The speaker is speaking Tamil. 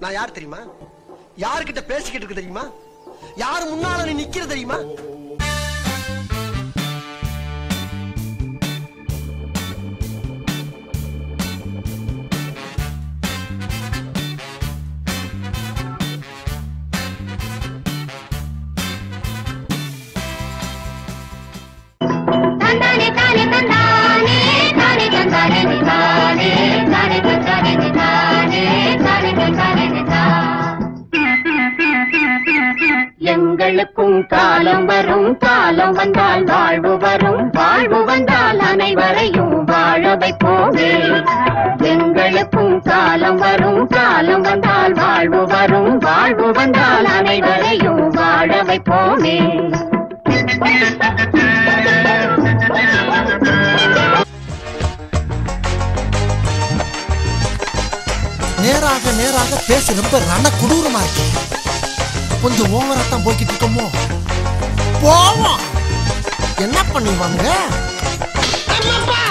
நான் யார் தெரியுமா யாருக்கிட்ட பேசிக்கிட்டு இருக்கு தெரியுமா யார் முன்னால நீ நிக்கிற தெரியுமா தந்தானே தானே தந்தானே தானே தந்தானே தானே தானே தந்தானே தானே தானே தந்தானே தா எங்களுக்கும் காலம் வரும் காலம் வந்தால் வாழ்வு வரும் வாழ்வு வந்தால் அனைவரையும் வாழ வைப்போமே எங்களுக்கும் காலம் வரும் காலம் வந்தால் வாழ்வு வரும் வாழ்வு வந்தால் அனைவரையும் வாழ வைப்போமே நேராக நேராக பேச ரொம்ப ரண கொடூரமா இருக்கு கொஞ்சம் ஓவரா தான் போய்கிட்டு இருக்கோமோ போவோம் என்ன பண்ணுவாங்க